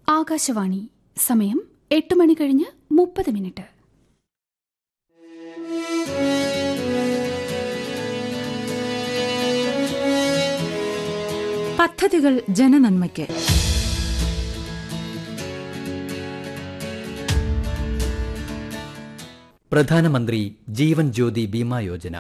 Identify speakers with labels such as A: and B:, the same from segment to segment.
A: ആകാശവാണി സമയം എട്ട് മണി കഴിഞ്ഞ് മുപ്പത് മിനിറ്റ്
B: പദ്ധതികൾ ജനനന്മയ്ക്ക്
C: പ്രധാനമന്ത്രി ജീവൻ ജ്യോതി ബീമാ യോജന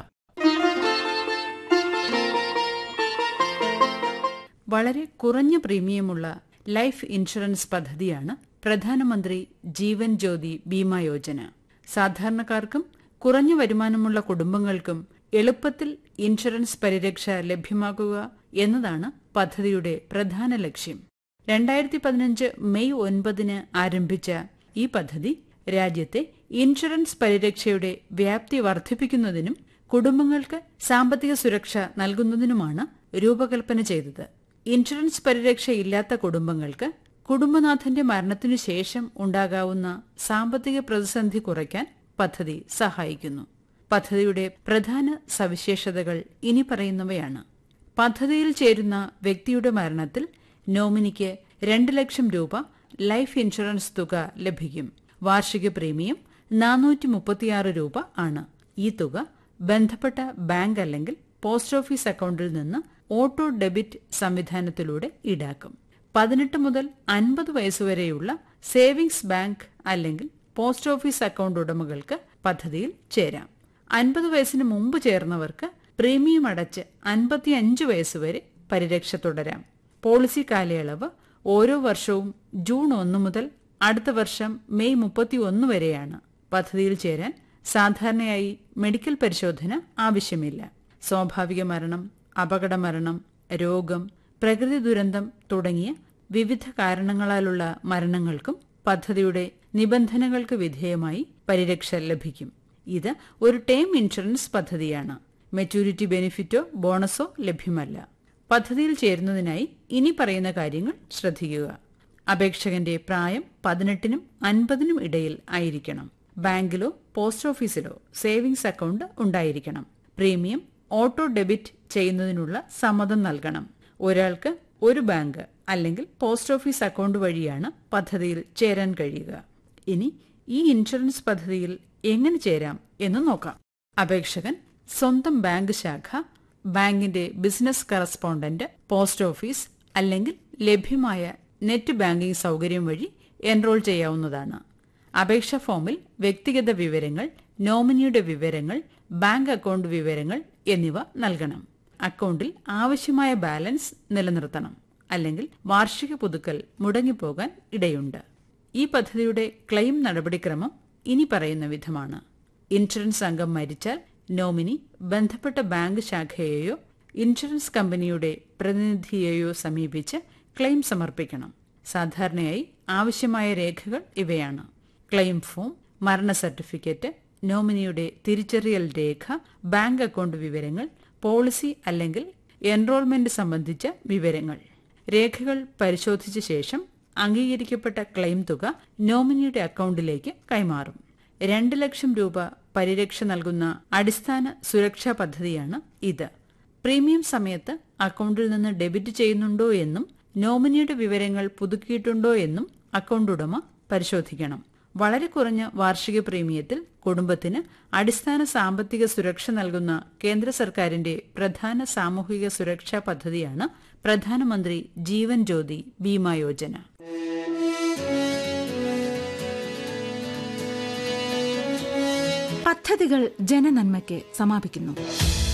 D: വളരെ കുറഞ്ഞ പ്രീമിയമുള്ള ലൈഫ് ഇൻഷുറൻസ് പദ്ധതിയാണ് പ്രധാനമന്ത്രി ജീവൻ ജ്യോതി ബീമ യോജന സാധാരണക്കാർക്കും കുറഞ്ഞ വരുമാനമുള്ള കുടുംബങ്ങൾക്കും എളുപ്പത്തിൽ ഇൻഷുറൻസ് പരിരക്ഷ ലഭ്യമാക്കുക എന്നതാണ് പദ്ധതിയുടെ പ്രധാന ലക്ഷ്യം രണ്ടായിരത്തി പതിനഞ്ച് മെയ് ഒൻപതിന് ആരംഭിച്ച ഈ പദ്ധതി രാജ്യത്തെ ഇൻഷുറൻസ് പരിരക്ഷയുടെ വ്യാപ്തി വർദ്ധിപ്പിക്കുന്നതിനും കുടുംബങ്ങൾക്ക് സാമ്പത്തിക സുരക്ഷ നൽകുന്നതിനുമാണ് രൂപകൽപ്പന ചെയ്തത് ഇൻഷുറൻസ് പരിരക്ഷ ഇല്ലാത്ത കുടുംബങ്ങൾക്ക് കുടുംബനാഥന്റെ മരണത്തിനു ശേഷം ഉണ്ടാകാവുന്ന സാമ്പത്തിക പ്രതിസന്ധി കുറയ്ക്കാൻ പദ്ധതി സഹായിക്കുന്നു പദ്ധതിയുടെ പ്രധാന സവിശേഷതകൾ ഇനി പറയുന്നവയാണ് പദ്ധതിയിൽ ചേരുന്ന വ്യക്തിയുടെ മരണത്തിൽ നോമിനിക്ക് രണ്ട് ലക്ഷം രൂപ ലൈഫ് ഇൻഷുറൻസ് തുക ലഭിക്കും വാർഷിക പ്രീമിയം നാനൂറ്റി മുപ്പത്തിയാറ് രൂപ ആണ് ഈ തുക ബന്ധപ്പെട്ട ബാങ്ക് അല്ലെങ്കിൽ പോസ്റ്റ് ഓഫീസ് അക്കൗണ്ടിൽ നിന്ന് ഓട്ടോ ഡെബിറ്റ് സംവിധാനത്തിലൂടെ ഈടാക്കും പതിനെട്ട് മുതൽ അൻപത് വയസ്സുവരെയുള്ള സേവിങ്സ് ബാങ്ക് അല്ലെങ്കിൽ പോസ്റ്റ് ഓഫീസ് അക്കൗണ്ട് ഉടമകൾക്ക് പദ്ധതിയിൽ ചേരാം അൻപത് വയസ്സിന് മുമ്പ് ചേർന്നവർക്ക് പ്രീമിയം അടച്ച് അൻപത്തിയഞ്ച് വയസ്സുവരെ പരിരക്ഷ തുടരാം പോളിസി കാലയളവ് ഓരോ വർഷവും ജൂൺ ഒന്ന് മുതൽ അടുത്ത വർഷം മെയ് മുപ്പത്തി ഒന്ന് വരെയാണ് പദ്ധതിയിൽ ചേരാൻ സാധാരണയായി മെഡിക്കൽ പരിശോധന ആവശ്യമില്ല സ്വാഭാവിക മരണം അപകട മരണം രോഗം പ്രകൃതി ദുരന്തം തുടങ്ങിയ വിവിധ കാരണങ്ങളാലുള്ള മരണങ്ങൾക്കും പദ്ധതിയുടെ നിബന്ധനകൾക്ക് വിധേയമായി പരിരക്ഷ ലഭിക്കും ഇത് ഒരു ടേം ഇൻഷുറൻസ് പദ്ധതിയാണ് മെച്യൂരിറ്റി ബെനിഫിറ്റോ ബോണസോ ലഭ്യമല്ല പദ്ധതിയിൽ ചേരുന്നതിനായി ഇനി പറയുന്ന കാര്യങ്ങൾ ശ്രദ്ധിക്കുക അപേക്ഷകന്റെ പ്രായം പതിനെട്ടിനും അൻപതിനും ഇടയിൽ ആയിരിക്കണം ബാങ്കിലോ പോസ്റ്റ് ഓഫീസിലോ സേവിങ്സ് അക്കൗണ്ട് ഉണ്ടായിരിക്കണം പ്രീമിയം ഓട്ടോ ഡെബിറ്റ് ചെയ്യുന്നതിനുള്ള സമ്മതം നൽകണം ഒരാൾക്ക് ഒരു ബാങ്ക് അല്ലെങ്കിൽ പോസ്റ്റ് ഓഫീസ് അക്കൗണ്ട് വഴിയാണ് പദ്ധതിയിൽ ചേരാൻ കഴിയുക ഇനി ഈ ഇൻഷുറൻസ് പദ്ധതിയിൽ എങ്ങനെ ചേരാം എന്ന് നോക്കാം അപേക്ഷകൻ സ്വന്തം ബാങ്ക് ശാഖ ബാങ്കിന്റെ ബിസിനസ് കറസ്പോണ്ടന്റ് പോസ്റ്റ് ഓഫീസ് അല്ലെങ്കിൽ ലഭ്യമായ നെറ്റ് ബാങ്കിംഗ് സൗകര്യം വഴി എൻറോൾ ചെയ്യാവുന്നതാണ് അപേക്ഷാ ഫോമിൽ വ്യക്തിഗത വിവരങ്ങൾ നോമിനിയുടെ വിവരങ്ങൾ ബാങ്ക് അക്കൗണ്ട് വിവരങ്ങൾ എന്നിവ നൽകണം അക്കൗണ്ടിൽ ആവശ്യമായ ബാലൻസ് നിലനിർത്തണം അല്ലെങ്കിൽ വാർഷിക പുതുക്കൽ മുടങ്ങിപ്പോകാൻ ഇടയുണ്ട് ഈ പദ്ധതിയുടെ ക്ലെയിം നടപടിക്രമം ഇനി പറയുന്ന വിധമാണ് ഇൻഷുറൻസ് അംഗം മരിച്ചാൽ നോമിനി ബന്ധപ്പെട്ട ബാങ്ക് ശാഖയെയോ ഇൻഷുറൻസ് കമ്പനിയുടെ പ്രതിനിധിയെയോ സമീപിച്ച് ക്ലെയിം സമർപ്പിക്കണം സാധാരണയായി ആവശ്യമായ രേഖകൾ ഇവയാണ് ക്ലെയിം ഫോം മരണ സർട്ടിഫിക്കറ്റ് നോമിനിയുടെ തിരിച്ചറിയൽ രേഖ ബാങ്ക് അക്കൗണ്ട് വിവരങ്ങൾ പോളിസി അല്ലെങ്കിൽ എൻറോൾമെന്റ് സംബന്ധിച്ച വിവരങ്ങൾ രേഖകൾ പരിശോധിച്ച ശേഷം അംഗീകരിക്കപ്പെട്ട ക്ലെയിം തുക നോമിനിയുടെ അക്കൗണ്ടിലേക്ക് കൈമാറും രണ്ട് ലക്ഷം രൂപ പരിരക്ഷ നൽകുന്ന അടിസ്ഥാന സുരക്ഷാ പദ്ധതിയാണ് ഇത് പ്രീമിയം സമയത്ത് അക്കൗണ്ടിൽ നിന്ന് ഡെബിറ്റ് ചെയ്യുന്നുണ്ടോ എന്നും നോമിനിയുടെ വിവരങ്ങൾ പുതുക്കിയിട്ടുണ്ടോ എന്നും അക്കൗണ്ട് ഉടമ പരിശോധിക്കണം വളരെ കുറഞ്ഞ വാർഷിക പ്രീമിയത്തിൽ കുടുംബത്തിന് അടിസ്ഥാന സാമ്പത്തിക സുരക്ഷ നൽകുന്ന കേന്ദ്ര സർക്കാരിന്റെ പ്രധാന സാമൂഹിക സുരക്ഷാ പദ്ധതിയാണ് പ്രധാനമന്ത്രി ജീവൻ ജ്യോതി ബീമാ യോജന
B: പദ്ധതികൾ ജനനന്മയ്ക്ക് സമാപിക്കുന്നു